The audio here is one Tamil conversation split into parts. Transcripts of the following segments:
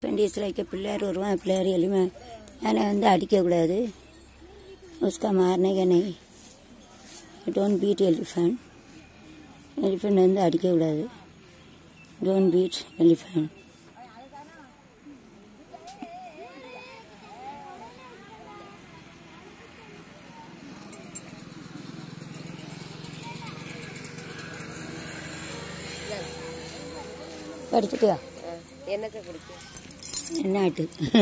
பெண்டிஸ் லைக்க பிள்ளையார் வருவான் பிள்ளையார் எளிமை யானை வந்து அடிக்கக்கூடாது உஸ்கா மாரனே கே நெய் டோன்ட் பீட் எலிஃபண்ட் எலிஃபண்ட் வந்து அடிக்கக்கூடாது டோன்ட் பீட் எலிஃபண்ட் படிச்சுட்டியா என்னத்தை பிடிக்கும் என்னாட்டு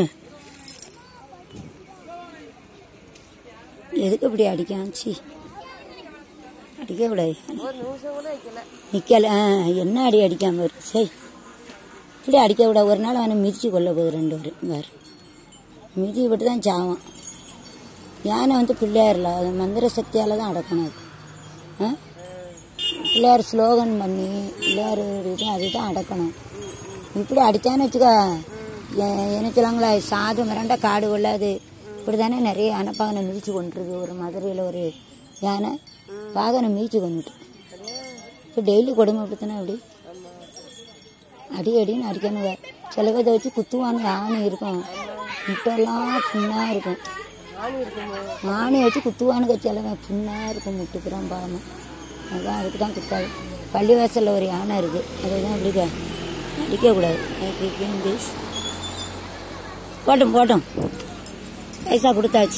எதுக்கு இப்படி அடிக்காச்சு அடிக்கக்கூடாது ஒரு நிமிஷம் கூட வைக்கல நிக்கல ஆ, என்ன அடி அடிக்காம இருக்கு சரி இப்படி அடிக்க கூடாது ஒரு நாள் அவனை மிதிச்சு கொள்ள போகுது ரெண்டு பேரும் வேறு மிதி விட்டு தான் சாவான் யானை வந்து பிள்ளையார்ல அது மந்திர சக்தியால் தான் அடக்கணும் அது ஆ? பிள்ளையார் ஸ்லோகன் பண்ணி பிள்ளையார் இது அதுதான் அடக்கணும் இப்படி அடித்தான்னு வச்சுக்கோ எ- என்ன சொல்லுவாங்களா சாது மிரண்ட காடு கொள்ளாது இப்படி தானே நிறைய யானைப்பாகனை மிதிச்சு கொண்டுருது ஒரு மதுரையில் ஒரு யானை பாகனை மிதிச்சு கொண்டுட்டு இப்போ டெய்லி கொடுமைப்படுத்தினா அப்படி அடி அடின்னு அடிக்கணுங்க சில பேர் வச்சு குத்துவானுங்க ஆணி இருக்கும் முட்டெல்லாம் புண்ணாக இருக்கும் ஆணி இருக்குமோ ஆணி வச்சு குத்துவானுங்க சிலவன் புண்ணாக இருக்கும் முட்டுப்புறம் பாவம் அதான் அதுக்கு தான் குத்தாது பள்ளிவாசலில் ஒரு யானை இருக்குது அதை தான் அப்படி க- அடிக்கக்கூடாது ப்ளீஸ் போட்டும் போட்டும் பைசா கொடுத்தாச்சு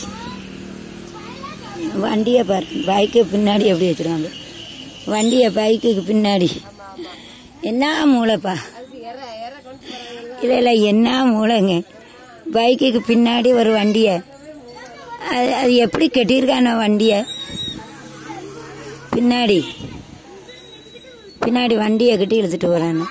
வண்டியை பாரு பைக்கு பின்னாடி எப்படி வச்சுருக்காங்க வண்டியை பைக்குக்கு பின்னாடி என்ன மூளைப்பா அதுக்கு எற எற கொண்டு போறாங்க இல்லை இல்லை என்ன மூளைங்க பைக்குக்கு பின்னாடி ஒரு வண்டியை அது அது எப்படி கட்டியிருக்கான வண்டியை பின்னாடி பின்னாடி வண்டியை கட்டி இழுத்துட்டு போகிறான்னு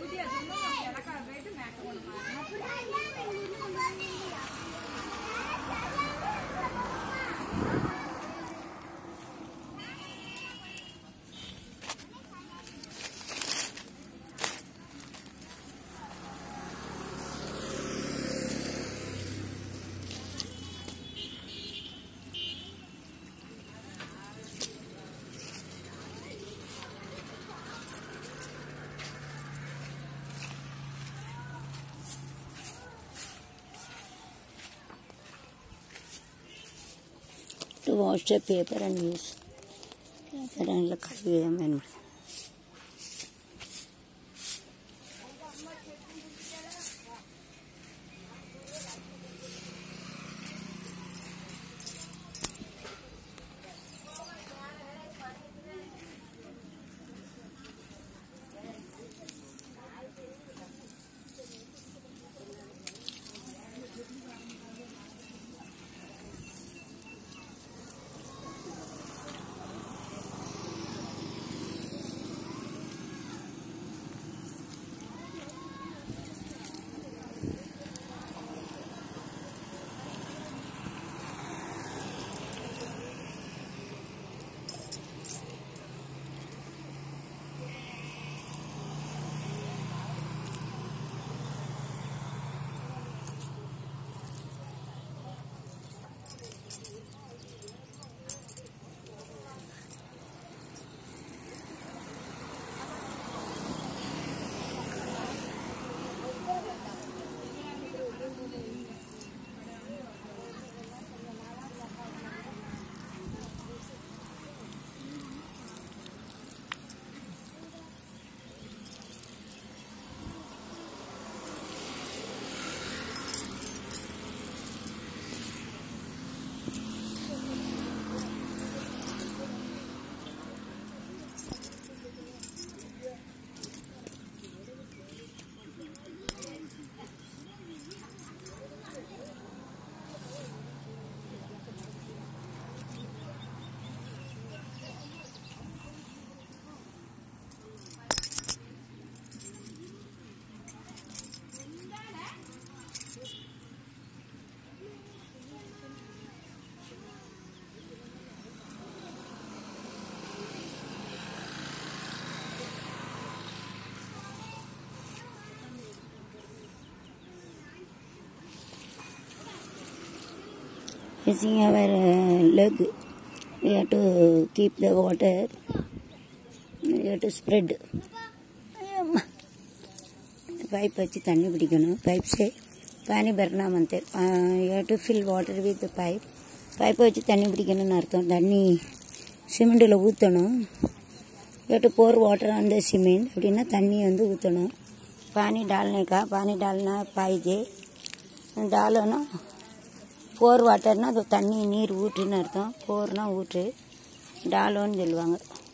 to wash the paper and use paper and கழுவி தான் பயன்படுது using our uh, leg we have to keep the water we have to spread ஐயம்மா. பைப் வச்சு தண்ணி பிடிக்கணும் பைப் से पानी भरना मानते you to fill water with pipe பைப்பை வச்சு தண்ணி பிடிக்கணும்னு அர்த்தம் தண்ணி சிமெண்டில் ஊற்றணும் you to pour water on the cement அப்படின்னா தண்ணி வந்து ஊற்றணும் पानी डालने का पानी डालना पाहिजे डालोना போர் வாட்டர்னா அது தண்ணி நீர் ஊற்றுன்னு அர்த்தம் போர்னா ஊற்று டாலோன்னு சொல்லுவாங்க